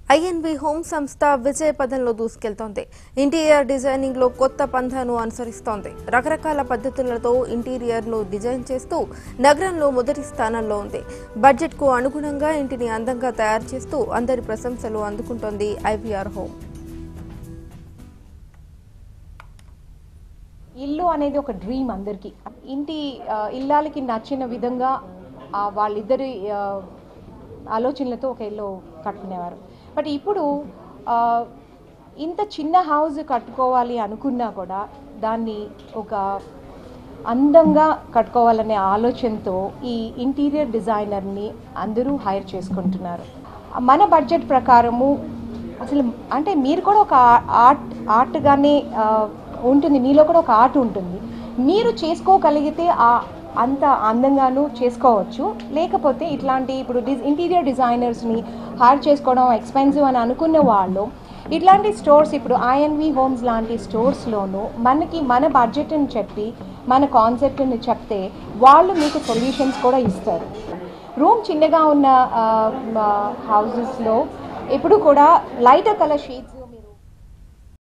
INB home సంస్థ విజయ పదంలో దూసుకెళ్తోంది interior designing లో కొత్త పంథాను అనుసరిస్తోంది రకరకాల పద్ధతులతో ఇంటీరియర్ ను డిజైన్ చేస్తూ నగరంలో మొదటి స్థానంలో ఉంది బడ్జెట్ కు అనుగుణంగా ఇంటిని అందంగా తయారు చేస్తూ అందరి ప్రశంసలు అందుకుంటోంది ఐవీఆర్ హోమ్ ఇల్లు అనేది ఒక డ్రీమ్ అందరికీ ఇంటి ఆ, ఇల్లాలకి నచ్చిన విధంగా ఆ, వాళ్ళిద్దరి ఆ, ఆలోచనలతో ఒక ఇల్లు కట్టుకునేవారు బట్ ఇప్పుడు ఆ, ఇంత చిన్న హౌస్ కట్టుకోవాలి అనుకున్నా కూడా దాన్ని ఒక అందంగా కట్టుకోవాలనే ఆలోచనతో ఈ ఇంటీరియర్ డిజైనర్ని అందరూ హైర్ చేసుకుంటున్నారు మన బడ్జెట్ ప్రకారము అసలు అంటే మీరు కూడా ఒక ఆర్ట్ ఆర్ట్గానే ఆ, ఉంటుంది మీలో కూడా ఒక ఆర్ట్ ఉంటుంది మీరు చేసుకోగలిగితే ఆ అంత అందంగాను చేసుకోవచ్చు లేకపోతే ఇట్లాంటి ఇప్పుడు డిజ్ ఇంటీరియర్ డిజైనర్స్ని హైర్ చేసుకోవడం ఎక్స్పెన్సివ్ అని అనుకున్న వాళ్ళు ఇట్లాంటి స్టోర్స్ ఇప్పుడు ఐఎన్వి హోమ్స్ లాంటి స్టోర్స్లోనూ మనకి మన బడ్జెట్ని చెప్పి మన కాన్సెప్ట్ని చెప్తే వాళ్ళు మీకు సొల్యూషన్స్ కూడా ఇస్తారు రూమ్ చిన్నగా ఉన్న హౌసెస్లో ఇప్పుడు కూడా లైటర్ కలర్ షేడ్స్